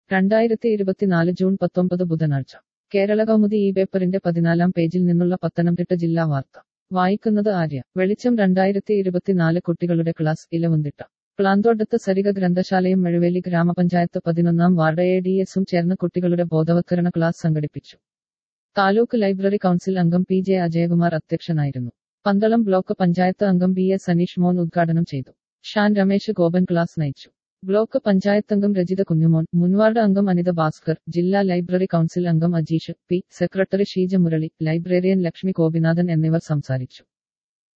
രണ്ടായിരത്തി ഇരുപത്തിനാല് ജൂൺ പത്തൊമ്പത് ബുധനാഴ്ച കേരള കൗമുദി ഈ പേപ്പറിന്റെ പതിനാലാം പേജിൽ നിന്നുള്ള പത്തനംതിട്ട ജില്ലാ വാർത്ത വായിക്കുന്നത് ആര്യ വെളിച്ചം രണ്ടായിരത്തി ഇരുപത്തിനാല് കുട്ടികളുടെ ക്ലാസ് ഇലവുന്തിട്ട പ്ലാന്തോട്ടത്ത് സരിക ഗ്രന്ഥശാലയും മെഴുവേലി ഗ്രാമപഞ്ചായത്ത് പതിനൊന്നാം വാർഡ് എ ഡി എസും ചേർന്ന് കുട്ടികളുടെ ബോധവത്കരണ ക്ലാസ് സംഘടിപ്പിച്ചു താലൂക്ക് ലൈബ്രറി കൗൺസിൽ അംഗം പി ജെ അജയകുമാർ അധ്യക്ഷനായിരുന്നു പന്തളം ബ്ലോക്ക് പഞ്ചായത്ത് അംഗം ബി എസ് സനീഷ് മോൻ ഉദ്ഘാടനം ചെയ്തു ഷാൻ രമേശ് ഗോപൻ ക്ലാസ് നയിച്ചു ബ്ലോക്ക് പഞ്ചായത്ത് അംഗം രജിത കുഞ്ഞുമോൻ മുൻവാർഡ് അംഗം അനിത ഭാസ്കർ ജില്ലാ ലൈബ്രറി കൗൺസിൽ അംഗം Ajeesh P secretary Sheeja Murali librarian Lakshmi Gopinathan എന്നിവർ സംസാരിച്ചു